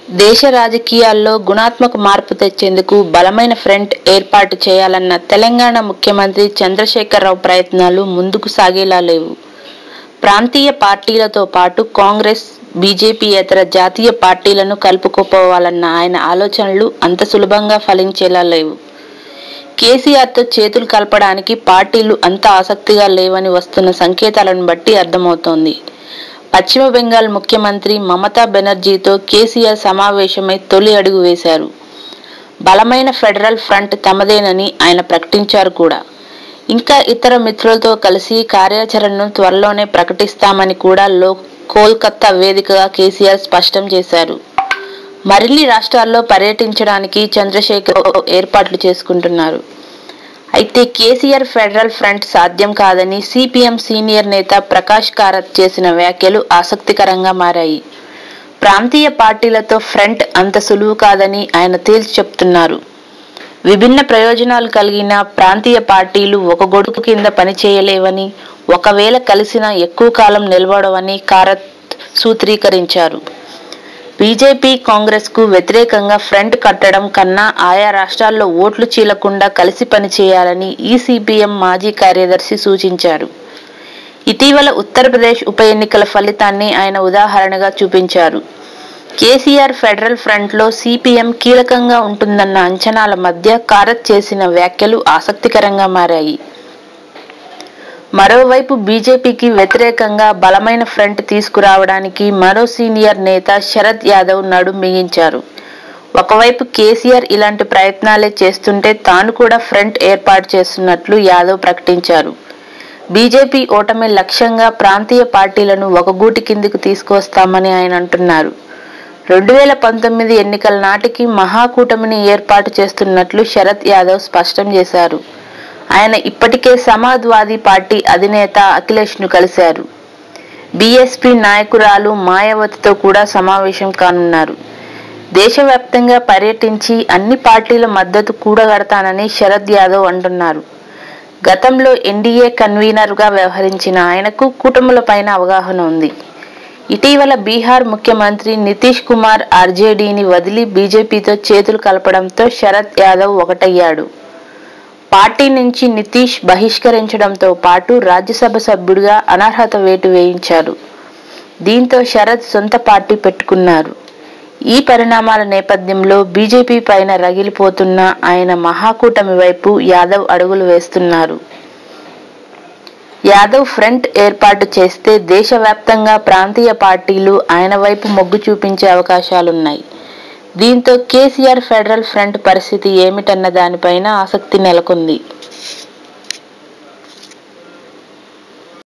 దేశ రాజకీయాల్లో గుణాత్మక మార్పు తెచ్చేందుకు బలమైన ఫ్రంట్ ఏర్పాటు చేయాలన్న తెలంగాణ ముఖ్యమంత్రి చంద్రశేఖరరావు ప్రయత్నాలు ముందుకు సాగేలా లేవు ప్రాంతీయ పార్టీలతో పాటు కాంగ్రెస్ బీజేపీయేతర జాతీయ పార్టీలను కలుపుకుపోవాలన్న ఆయన ఆలోచనలు అంత సులభంగా ఫలించేలా లేవు కేసీఆర్తో చేతులు కలపడానికి పార్టీలు అంత ఆసక్తిగా లేవని వస్తున్న సంకేతాలను బట్టి అర్థమవుతోంది పశ్చిమ బెంగాల్ ముఖ్యమంత్రి మమతా బెనర్జీతో కేసీఆర్ సమావేశమై తొలి అడుగు వేశారు బలమైన ఫెడరల్ ఫ్రంట్ తమదేనని ఆయన ప్రకటించారు కూడా ఇంకా ఇతర మిత్రులతో కలిసి కార్యాచరణను త్వరలోనే ప్రకటిస్తామని కూడా లో కోల్కతా వేదికగా కేసీఆర్ స్పష్టం చేశారు మరిన్ని రాష్ట్రాల్లో పర్యటించడానికి చంద్రశేఖర్ ఏర్పాట్లు చేసుకుంటున్నారు అయితే కేసీఆర్ ఫెడరల్ ఫ్రంట్ సాధ్యం కాదని సిపిఎం సీనియర్ నేత ప్రకాష్ కారత్ చేసిన వ్యాఖ్యలు ఆసక్తికరంగా మారాయి ప్రాంతీయ పార్టీలతో ఫ్రంట్ అంత సులువు కాదని ఆయన తేల్చి చెప్తున్నారు విభిన్న ప్రయోజనాలు కలిగిన ప్రాంతీయ పార్టీలు ఒక గొడుగు కింద పనిచేయలేవని ఒకవేళ కలిసినా ఎక్కువ కాలం నిలబడవని కారత్ సూత్రీకరించారు బీజేపీ కాంగ్రెస్ కు వ్యతిరేకంగా ఫ్రంట్ కట్టడం కన్నా ఆయా రాష్ట్రాల్లో ఓట్లు చీలకుండా కలిసి పనిచేయాలని ఈ సిపిఎం మాజీ కార్యదర్శి సూచించారు ఇటీవల ఉత్తరప్రదేశ్ ఉప ఎన్నికల ఫలితాన్ని ఆయన ఉదాహరణగా చూపించారు కేసీఆర్ ఫెడరల్ ఫ్రంట్లో సిపిఎం కీలకంగా ఉంటుందన్న అంచనాల మధ్య కారత్ చేసిన వ్యాఖ్యలు ఆసక్తికరంగా మారాయి మరోవైపు బీజేపీకి వ్యతిరేకంగా బలమైన ఫ్రంట్ తీసుకురావడానికి మరో సీనియర్ నేత శరద్ యాదవ్ నడుం మిగించారు ఒకవైపు కేసీఆర్ ఇలాంటి ప్రయత్నాలే చేస్తుంటే తాను కూడా ఫ్రంట్ ఏర్పాటు చేస్తున్నట్లు యాదవ్ ప్రకటించారు బీజేపీ ఓటమి లక్ష్యంగా ప్రాంతీయ పార్టీలను ఒక గూటి కిందికి తీసుకొస్తామని ఆయన అంటున్నారు రెండు వేల పంతొమ్మిది ఎన్నికల నాటికి మహాకూటమిని ఏర్పాటు చేస్తున్నట్లు శరద్ యాదవ్ స్పష్టం చేశారు ఆయన ఇప్పటికే సమాజ్వాదీ పార్టీ అధినేత అఖిలేష్ను కలిశారు బీఎస్పీ నాయకురాలు మాయావతితో కూడా సమావేశం కానున్నారు దేశవ్యాప్తంగా పర్యటించి అన్ని పార్టీల మద్దతు కూడగడతానని శరద్ యాదవ్ అంటున్నారు గతంలో ఎన్డీఏ కన్వీనర్గా వ్యవహరించిన ఆయనకు కూటములపైన అవగాహన ఉంది ఇటీవల బీహార్ ముఖ్యమంత్రి నితీష్ కుమార్ ఆర్జేడీని వదిలి బీజేపీతో చేతులు కలపడంతో శరద్ యాదవ్ ఒకటయ్యాడు పార్టీ నుంచి నితీష్ బహిష్కరించడంతో పాటు రాజ్యసభ సభ్యుడిగా అనర్హత వేటు వేయించారు దీంతో శరద్ సొంత పార్టీ పెట్టుకున్నారు ఈ పరిణామాల నేపథ్యంలో బీజేపీ పైన రగిలిపోతున్న ఆయన మహాకూటమి వైపు యాదవ్ అడుగులు వేస్తున్నారు యాదవ్ ఫ్రంట్ ఏర్పాటు చేస్తే దేశవ్యాప్తంగా ప్రాంతీయ పార్టీలు ఆయన వైపు మొగ్గు చూపించే అవకాశాలున్నాయి దీంతో కేసీఆర్ ఫెడరల్ ఫ్రంట్ పరిస్థితి ఏమిటన్న దానిపైన ఆసక్తి నెలకొంది